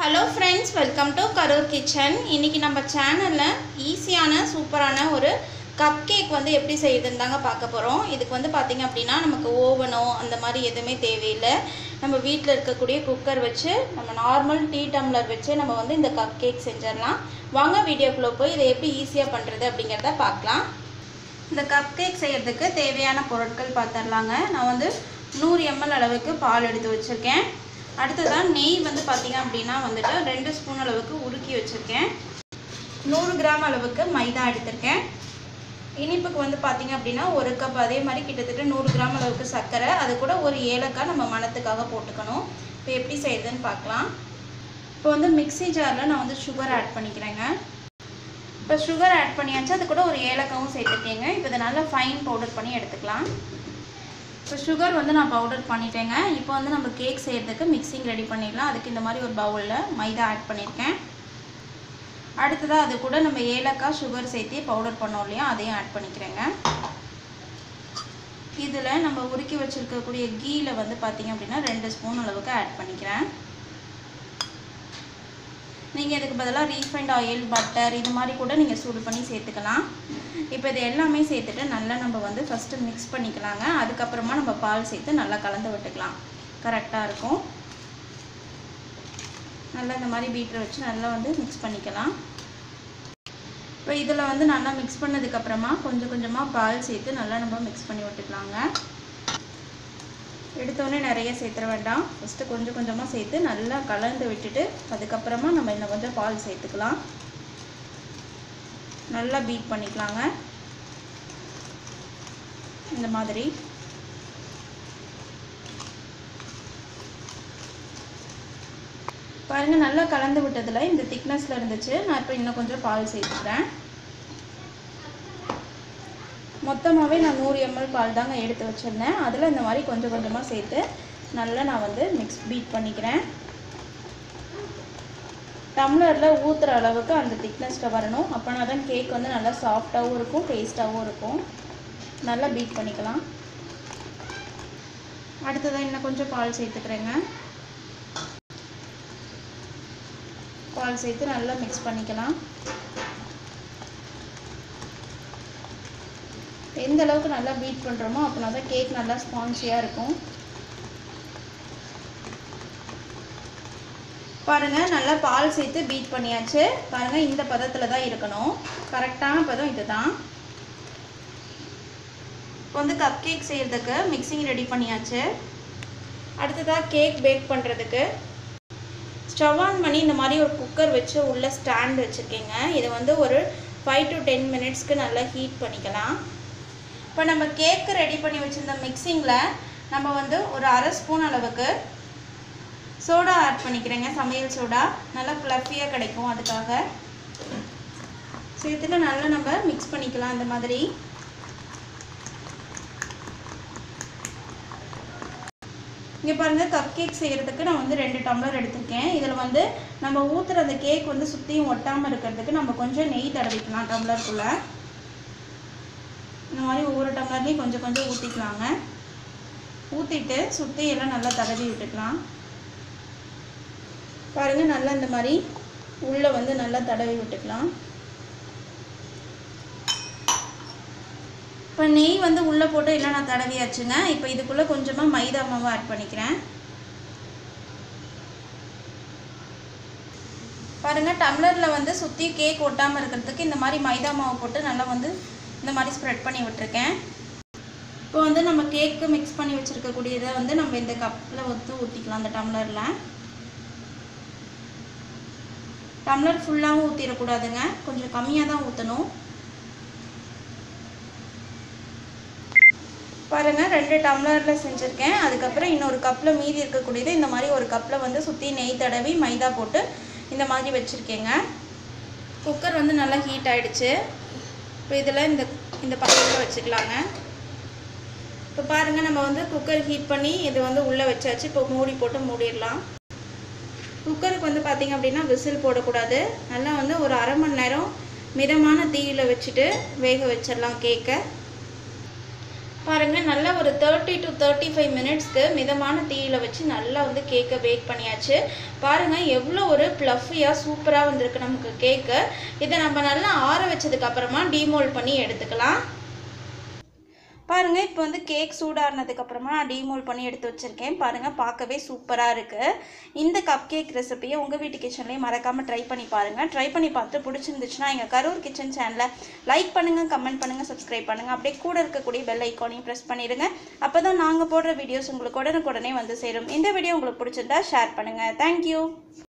hello friends welcome to Karur kitchen இன்றைக்கி நம்ம சேனலில் ஈஸியான சூப்பரான ஒரு கப் கேக் வந்து எப்படி செய்யுதுன்னு தாங்க பார்க்க போகிறோம் இதுக்கு வந்து பார்த்திங்க அப்படின்னா நமக்கு ஓவனோ அந்த மாதிரி எதுவுமே தேவையில்லை நம்ம வீட்டில் இருக்கக்கூடிய குக்கர் வச்சு நம்ம நார்மல் டீ டம்ளர் வச்சு நம்ம வந்து இந்த கப் கேக் செஞ்சிடலாம் வாங்க வீடியோக்குள்ளே போய் இதை எப்படி ஈஸியாக பண்ணுறது அப்படிங்கிறத பார்க்கலாம் இந்த கப் கேக் செய்கிறதுக்கு தேவையான பொருட்கள் பார்த்துடலாங்க நான் வந்து நூறு எம்எல் அளவுக்கு பால் எடுத்து வச்சுருக்கேன் அடுத்ததாக நெய் வந்து பார்த்திங்க அப்படின்னா வந்துட்டு ரெண்டு ஸ்பூன் அளவுக்கு உருக்கி வச்சுருக்கேன் நூறு கிராம் அளவுக்கு மைதா எடுத்திருக்கேன் இனிப்புக்கு வந்து பார்த்திங்க அப்படின்னா ஒரு கப் அதே மாதிரி கிட்டத்தட்ட நூறு கிராம் அளவுக்கு சர்க்கரை அது கூட ஒரு ஏலக்காய் நம்ம மணத்துக்காக போட்டுக்கணும் இப்போ எப்படி செய்யுதுன்னு பார்க்கலாம் இப்போ வந்து மிக்ஸி ஜாரில் நான் வந்து சுகர் ஆட் பண்ணிக்கிறேங்க இப்போ சுகர் ஆட் பண்ணியாச்சு அது கூட ஒரு ஏலக்காவும் சேர்த்துருக்கேங்க இப்போ இதை நல்லா ஃபைன் பவுடர் பண்ணி எடுத்துக்கலாம் இப்போ சுகர் வந்து நான் பவுடர் பண்ணிட்டேங்க இப்போ வந்து நம்ம கேக் செய்கிறதுக்கு மிக்சிங் ரெடி பண்ணிடலாம் அதுக்கு இந்த மாதிரி ஒரு பவுலில் மைதா ஆட் பண்ணியிருக்கேன் அடுத்ததாக அது கூட நம்ம ஏலக்காய் சுகர் சேர்த்து பவுடர் பண்ணோம் இல்லையா அதையும் ஆட் பண்ணிக்கிறேங்க இதில் நம்ம உருக்கி வச்சுருக்கக்கூடிய கீயில் வந்து பார்த்திங்க அப்படின்னா ரெண்டு ஸ்பூன் அளவுக்கு ஆட் பண்ணிக்கிறேன் நீங்கள் இதுக்கு பதிலாக ரீஃபைண்ட் ஆயில் பட்டர் இது மாதிரி கூட நீங்கள் சூடு பண்ணி சேர்த்துக்கலாம் இப்போ இது எல்லாமே சேர்த்துட்டு நல்லா நம்ம வந்து ஃபஸ்ட்டு மிக்ஸ் பண்ணிக்கலாங்க அதுக்கப்புறமா நம்ம பால் சேர்த்து நல்லா கலந்து விட்டுக்கலாம் கரெக்டாக இருக்கும் நல்லா இந்த மாதிரி பீட்டரை வச்சு நல்லா வந்து மிக்ஸ் பண்ணிக்கலாம் இப்போ இதில் வந்து நல்லா மிக்ஸ் பண்ணதுக்கப்புறமா கொஞ்சம் கொஞ்சமாக பால் சேர்த்து நல்லா நம்ம மிக்ஸ் பண்ணி விட்டுக்கலாங்க எடுத்தோடனே நிறைய சேர்த்துற வேண்டாம் ஃபஸ்ட்டு கொஞ்சம் கொஞ்சமாக சேர்த்து நல்லா கலந்து விட்டுட்டு அதுக்கப்புறமா நம்ம இன்னும் கொஞ்சம் பால் சேர்த்துக்கலாம் நல்லா பீட் பண்ணிக்கலாங்க இந்த மாதிரி பாருங்கள் நல்லா கலந்து விட்டதில் இந்த திக்னஸில் இருந்துச்சு நான் இப்போ இன்னும் கொஞ்சம் பால் சேர்த்துக்கிறேன் மொத்தமாகவே நான் நூறு எம்எல் பால் தாங்க எடுத்து வச்சுருந்தேன் அதில் இந்த மாதிரி கொஞ்சம் கொஞ்சமாக சேர்த்து நல்லா நான் வந்து மிக்ஸ் பீட் பண்ணிக்கிறேன் டம்ளரில் ஊற்றுற அளவுக்கு அந்த திக்னஸில் வரணும் அப்போனா தான் கேக் வந்து நல்லா சாஃப்டாகவும் இருக்கும் டேஸ்ட்டாகவும் இருக்கும் நல்லா பீட் பண்ணிக்கலாம் அடுத்ததாக இன்னும் கொஞ்சம் பால் சேர்த்துக்கிறேங்க பால் சேர்த்து நல்லா மிக்ஸ் பண்ணிக்கலாம் எந்த அளவுக்கு நல்லா பீட் பண்ணுறோமோ அப்படின்னா தான் கேக் நல்லா ஸ்பான்சியாக இருக்கும் பாருங்கள் நல்லா பால் சேர்த்து பீட் பண்ணியாச்சு பாருங்கள் இந்த பதத்தில் தான் இருக்கணும் கரெக்டான பதம் இது தான் இப்போ வந்து கப் கேக் செய்கிறதுக்கு மிக்சிங் ரெடி பண்ணியாச்சு அடுத்ததாக கேக் பேக் பண்ணுறதுக்கு ஸ்டவ் ஆன் பண்ணி இந்த மாதிரி ஒரு குக்கர் வச்சு உள்ள ஸ்டாண்ட் வச்சுருக்கேங்க இதை வந்து ஒரு ஃபைவ் டு டென் மினிட்ஸ்க்கு நல்லா ஹீட் பண்ணிக்கலாம் இப்போ நம்ம கேக்கு ரெடி பண்ணி வச்சுருந்த மிக்சிங்கில் நம்ம வந்து ஒரு அரை ஸ்பூன் அளவுக்கு சோடா ஆட் பண்ணிக்கிறேங்க சமையல் சோடா நல்லா ஃப்ளஃபியாக கிடைக்கும் அதுக்காக சேர்த்துட்டு நல்லா நம்ம மிக்ஸ் பண்ணிக்கலாம் இந்த மாதிரி இங்கே பாருங்கள் கப் கேக் செய்கிறதுக்கு நான் வந்து ரெண்டு டம்ளர் எடுத்திருக்கேன் இதில் வந்து நம்ம ஊற்றுற அந்த கேக் வந்து சுற்றியும் ஒட்டாமல் இருக்கிறதுக்கு நம்ம கொஞ்சம் நெய் தடவிக்கலாம் டம்ளருக்குள்ளே இந்த மாதிரி ஒவ்வொரு டம்ளர்லேயும் கொஞ்சம் கொஞ்சம் ஊற்றிக்கலாங்க ஊற்றிட்டு சுற்றி எல்லாம் நல்லா தடவி விட்டுக்கலாம் பாருங்கள் நல்லா இந்த மாதிரி உள்ளே வந்து நல்லா தடவி விட்டுக்கலாம் இப்போ நெய் வந்து உள்ளே போட்டு எல்லாம் நான் தடவியாச்சுங்க இப்போ இதுக்குள்ளே கொஞ்சமாக மைதா மாவு ஆட் பண்ணிக்கிறேன் பாருங்கள் டம்ளரில் வந்து சுற்றி கேக் ஒட்டாமல் இருக்கிறதுக்கு இந்த மாதிரி மைதா மாவு போட்டு நல்லா வந்து இந்த மாதிரி ஸ்ப்ரெட் பண்ணி விட்டுருக்கேன் இப்போ வந்து நம்ம கேக்கு மிக்ஸ் பண்ணி வச்சுருக்கக்கூடியதை வந்து நம்ம இந்த கப்பில் வந்து ஊற்றிக்கலாம் அந்த டம்ளரில் டம்ளர் ஃபுல்லாகவும் ஊற்றிடக்கூடாதுங்க கொஞ்சம் கம்மியாக தான் ஊற்றணும் பாருங்கள் ரெண்டு டம்ளரில் செஞ்சுருக்கேன் அதுக்கப்புறம் இன்னொரு கப்பில் மீதி இருக்கக்கூடியது இந்த மாதிரி ஒரு கப்பில் வந்து சுற்றி நெய் தடவி மைதா போட்டு இந்த மாதிரி வச்சுருக்கேங்க குக்கர் வந்து நல்லா ஹீட் ஆகிடுச்சு இப்போ இதில் இந்த இந்த பக்கத்தில் வச்சுக்கலாங்க இப்போ பாருங்கள் நம்ம வந்து குக்கர் ஹீட் பண்ணி இது வந்து உள்ளே வச்சாச்சு இப்போ மூடி போட்டு மூடிடலாம் குக்கருக்கு வந்து பார்த்திங்க அப்படின்னா விசில் போடக்கூடாது நல்லா வந்து ஒரு அரை மணி நேரம் மிதமான தீயில் வச்சுட்டு வேக வச்சிடலாம் கேக்கை பாருங்கள் நல்லா ஒரு தேர்ட்டி டு தேர்ட்டி ஃபைவ் மினிட்ஸ்க்கு மிதமான தீயில வச்சு நல்லா வந்து கேக்கை பேக் பண்ணியாச்சு பாருங்கள் எவ்வளோ ஒரு ப்ளஃபியாக சூப்பராக வந்திருக்கு நமக்கு கேக்கு இதை நம்ம நல்லா ஆற வச்சதுக்கப்புறமா டீமோல்ட் பண்ணி எடுத்துக்கலாம் பாருங்கள் இப்போ வந்து கேக் சூடாறினதுக்கப்புறமா நான் டீமோல் பண்ணி எடுத்து வச்சுருக்கேன் பாருங்கள் பார்க்கவே சூப்பராக இருக்குது இந்த கப் கேக் ரெசிபியை உங்கள் வீட்டு கிச்சன்லேயே மறக்காமல் ட்ரை பண்ணி பாருங்கள் ட்ரை பண்ணி பார்த்து பிடிச்சிருந்துச்சுன்னா எங்கள் கரூர் கிச்சன் சேனலை லைக் பண்ணுங்கள் கமெண்ட் பண்ணுங்கள் சப்ஸ்கிரைப் பண்ணுங்கள் அப்படியே கூட இருக்கக்கூடிய பெல் ஐக்கானையும் ப்ரெஸ் பண்ணிடுங்க அப்போ தான் நாங்கள் போடுற வீடியோஸ் உங்களுக்கு உடனுக்குடனே வந்து சேரும் இந்த வீடியோ உங்களுக்கு பிடிச்சிருந்தா ஷேர் பண்ணுங்கள் தேங்க்யூ